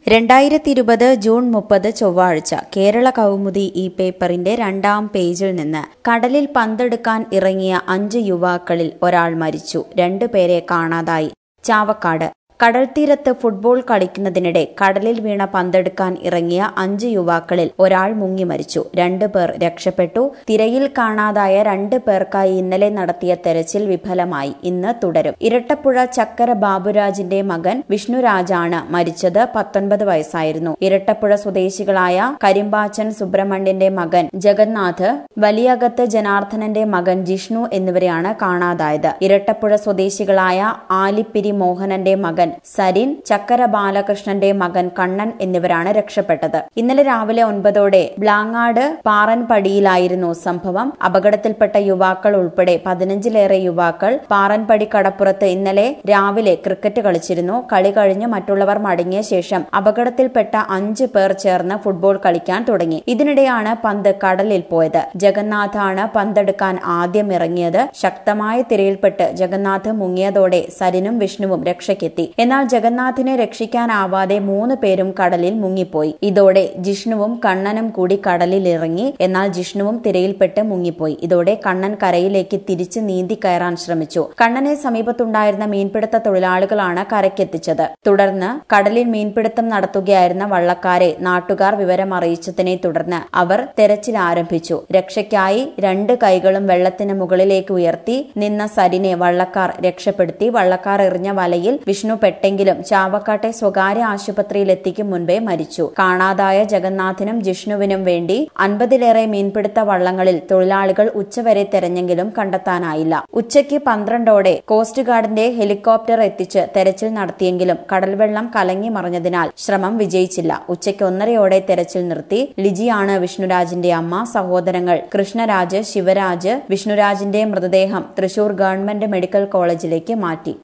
രണ്ടായിരത്തി ഇരുപത് ജൂൺ മുപ്പത് ചൊവ്വാഴ്ച കേരള കൗമുദി ഈ പേപ്പറിന്റെ രണ്ടാം പേജിൽ നിന്ന് കടലിൽ പന്തെടുക്കാൻ ഇറങ്ങിയ അഞ്ച് യുവാക്കളിൽ ഒരാൾ മരിച്ചു രണ്ടുപേരെ കാണാതായി ചാവക്കാട് കടൽത്തീരത്ത് ഫുട്ബോൾ കളിക്കുന്നതിനിടെ കടലിൽ വീണ പന്തെടുക്കാൻ ഇറങ്ങിയ അഞ്ച് യുവാക്കളിൽ ഒരാൾ മുങ്ങി മരിച്ചു രണ്ടു പേർ രക്ഷപ്പെട്ടു തിരയിൽ കാണാതായ രണ്ട് പേർക്കായി ഇന്നലെ നടത്തിയ തെരച്ചിൽ വിഫലമായി ഇന്ന് തുടരും ഇരട്ടപ്പുഴ ചക്കര ബാബുരാജിന്റെ മകൻ വിഷ്ണുരാജാണ് മരിച്ചത് പത്തൊൻപത് വയസ്സായിരുന്നു ഇരട്ടപ്പുഴ സ്വദേശികളായ കരിമ്പാച്ചൻ സുബ്രഹ്മണ്യന്റെ മകൻ ജഗന്നാഥ് വലിയകത്ത് ജനാർദ്ദനന്റെ മകൻ ജിഷ്ണു എന്നിവരെയാണ് കാണാതായത് ഇരട്ടപ്പുഴ സ്വദേശികളായ ആലിപ്പിരി മോഹനന്റെ മകൻ സരിൻ ചക്കര ബാലകൃഷ്ണന്റെ മകൻ കണ്ണൻ എന്നിവരാണ് രക്ഷപ്പെട്ടത് ഇന്നലെ രാവിലെ ഒൻപതോടെ ബ്ലാങ്ങാട് പാറൻപടിയിലായിരുന്നു സംഭവം അപകടത്തിൽപ്പെട്ട യുവാക്കൾ ഉൾപ്പെടെ പതിനഞ്ചിലേറെ യുവാക്കൾ പാറൻപടി കടപ്പുറത്ത് ഇന്നലെ രാവിലെ ക്രിക്കറ്റ് കളിച്ചിരുന്നു കളി കഴിഞ്ഞ് മറ്റുള്ളവർ മടങ്ങിയ ശേഷം അപകടത്തിൽപ്പെട്ട അഞ്ച് പേർ ചേർന്ന് ഫുട്ബോൾ കളിക്കാൻ തുടങ്ങി ഇതിനിടെയാണ് പന്ത് കടലിൽ പോയത് ജഗന്നാഥാണ് പന്തെടുക്കാൻ ആദ്യം ഇറങ്ങിയത് ശക്തമായ തിരയിൽപ്പെട്ട് ജഗന്നാഥ് മുങ്ങിയതോടെ സരിനും വിഷ്ണുവും രക്ഷയ്ക്കെത്തി എന്നാൽ ജഗന്നാഥിനെ രക്ഷിക്കാനാവാതെ മൂന്ന് പേരും കടലിൽ മുങ്ങിപ്പോയി ഇതോടെ ജിഷ്ണുവും കണ്ണനും കൂടി കടലിൽ ഇറങ്ങി എന്നാൽ ജിഷ്ണുവും തിരയിൽപ്പെട്ട് മുങ്ങിപ്പോയി ഇതോടെ കണ്ണൻ കരയിലേക്ക് തിരിച്ച് നീന്തി കയറാൻ ശ്രമിച്ചു കണ്ണനെ സമീപത്തുണ്ടായിരുന്ന മീൻപിടുത്ത തൊഴിലാളികളാണ് കരയ്ക്കെത്തിച്ചത് തുടർന്ന് കടലിൽ മീൻപിടുത്തം നടത്തുകയായിരുന്ന വള്ളക്കാരെ നാട്ടുകാർ വിവരമറിയിച്ചതിനെ തുടർന്ന് അവർ തെരച്ചിൽ ആരംഭിച്ചു രക്ഷയ്ക്കായി രണ്ട് കൈകളും വെള്ളത്തിന് മുകളിലേക്ക് ഉയർത്തി നിന്ന സരിനെ വള്ളക്കാർ രക്ഷപ്പെടുത്തി വള്ളക്കാർ എറിഞ്ഞ വലയിൽ വിഷ്ണു പെട്ടെങ്കിലും ചാവക്കാട്ടെ സ്വകാര്യ ആശുപത്രിയിൽ എത്തിക്കും മുൻപേ മരിച്ചു കാണാതായ ജഗന്നാഥിനും ജിഷ്ണുവിനും വേണ്ടി അൻപതിലേറെ മീൻപിടുത്ത വള്ളങ്ങളിൽ തൊഴിലാളികൾ ഉച്ചവരെ തെരഞ്ഞെങ്കിലും കണ്ടെത്താനായില്ല ഉച്ചയ്ക്ക് പന്ത്രണ്ടോടെ കോസ്റ്റ് ഗാർഡിന്റെ ഹെലികോപ്റ്റർ എത്തിച്ച് തെരച്ചിൽ നടത്തിയെങ്കിലും കടൽവെള്ളം കലങ്ങി മറിഞ്ഞതിനാൽ ശ്രമം വിജയിച്ചില്ല ഉച്ചയ്ക്ക് ഒന്നരയോടെ തെരച്ചിൽ നിർത്തി ലിജിയാണ് വിഷ്ണുരാജിന്റെ അമ്മ സഹോദരങ്ങൾ കൃഷ്ണരാജ് ശിവരാജ് വിഷ്ണുരാജിന്റെ മൃതദേഹം തൃശൂർ ഗവൺമെന്റ് മെഡിക്കൽ കോളേജിലേക്ക് മാറ്റി